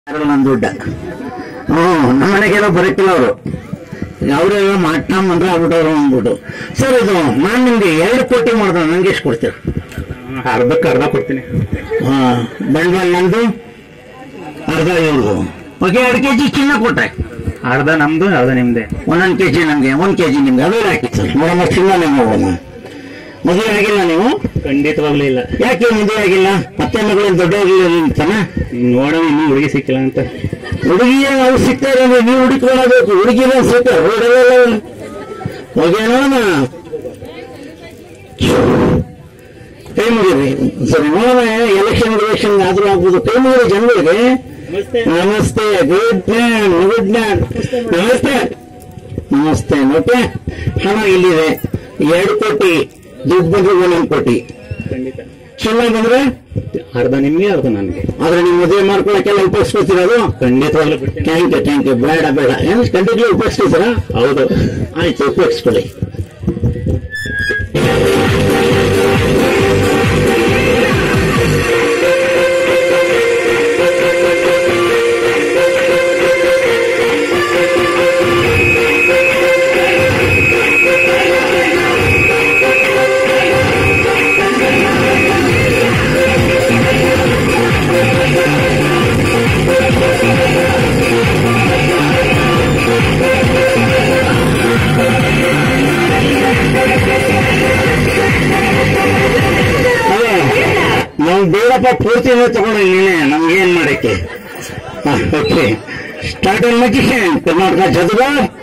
ಯಾರು ನನ್ನ ದುಡ್ಡ ಹ್ಞೂ ನಮ್ಮ ಮನೆಗೆಲ್ಲ ಬರಕ್ಕಿಲ್ಲ ಅವರು ಅವರೆಲ್ಲ ಮಾಡ್ಕೊಂಬಂದ್ರೆ ಆಗ್ಬಿಟ್ಟವ್ರು ಅಂದ್ಬಿಟ್ಟು ಸರ್ ಇದು ನಾನು ನಿಮ್ಗೆ ಎರಡು ಕೋಟಿ ಮಾಡಿದ್ರೆ ನಂಗೆ ಎಷ್ಟು ಕೊಡ್ತೀರ ಅರ್ಧಕ್ಕೆ ಅರ್ಧ ಕೊಡ್ತೀನಿ ಹಾಂ ಬಂಡವಾಳ ನಂದು ಅರ್ಧ ಇವ್ರದು ಓಕೆ ಎರಡು ಕೆ ಜಿ ಚಿನ್ನ ಕೊಟ್ಟೆ ಅರ್ಧ ನಮ್ದು ಅರ್ಧ ನಿಮ್ದೆ ಒಂದೊಂದು ಕೆ ಜಿ ನಮಗೆ ಒಂದು ಕೆ ಜಿ ನಿಮ್ಗೆ ಅದೇ ಹಾಕಿ ಸರ್ ನೋಡೋಣ ಚಿನ್ನನೇ ನೋಡೋಣ ಮದುವೆ ಆಗಿಲ್ಲ ನೀವು ಖಂಡಿತವಾಗ್ಲೂ ಇಲ್ಲ ಯಾಕೆ ಮದುವೆ ಆಗಿಲ್ಲ ಮತ್ತೆ ಮಗಳು ದೊಡ್ಡವಾಗಿಲ್ಲ ನಿಂತಾನ ನೋಡೋಣ ಇನ್ನೂ ಹುಡುಗಿ ಸಿಕ್ಕಿಲ್ಲ ಅಂತ ಹುಡುಗಿಯ ನಾವು ಸಿಗ್ತಾರೆ ಅಂದ್ರೆ ನೀವು ಹುಡುಕೊಳ್ಳಬೇಕು ಹುಡುಗಿನ ಸಿಗ್ತಾರೆ ರೋಡಲ್ಲೆಲ್ಲ ಹೋಗಿ ನೋಡೋಣ ಕೈ ಮುಗಿರಿ ಸರಿ ನೋಡೋಣ ಎಲೆಕ್ಷನ್ ಎಲೆಕ್ಷನ್ ಆದ್ರೂ ಆಗ್ಬೋದು ಕೈ ಮುಗಿರಿ ಜನಗಳಿಗೆ ನಮಸ್ತೆ ಗುಡ್ ಮ್ಯಾನ್ ಗುಡ್ ಮ್ಯಾನ್ ನಮಸ್ತೆ ನಮಸ್ತೆ ಓಕೆ ಹಣ ಇಲ್ಲಿದೆ ಎರಡು ಕೋಟಿ ದುಡ್ಡು ಬಂದ್ರೆ ಒಂದೊಂದು ಕೋಟಿ ಖಂಡಿತ ಚಿನ್ನ ಬಂದ್ರೆ ಅರ್ಧ ನಿಮ್ಗೆ ಅರ್ಧ ನನಗೆ ಆದ್ರೆ ನೀವು ಮದುವೆ ಮಾಡ್ಕೊಳಕ್ಕೆಲ್ಲ ಉಪಯೋಗಿಸ್ಕೊತಿರೋದು ಖಂಡಿತವಾಗ್ಲೂ ಬಿಡ್ತೀನಿ ಥ್ಯಾಂಕ್ ಯು ಥ್ಯಾಂಕ್ ಯು ಬೇಡ ಬೇಡ ಏನು ಕಂಟಿನ್ಯೂ ಉಪಯೋಗಿಸ್ತಿದ್ದೀರಾ ಹೌದು ಆಯ್ತು ಉಪಯೋಗಿಸ್ಕೊಳ್ಳಿ ಅದೇ ನಾವು ಬೇಡಪ್ಪ ಪೂರ್ತಿನೇ ತಗೊಂಡು ನೀನೆ ನಮ್ಗೆ ಏನ್ ಮಾಡಕ್ಕೆ ಓಕೆ ಸ್ಟಾರ್ಟ್ ಮಜಿಷನ್ ಕರ್ನಾಟಕ ಜದುಗ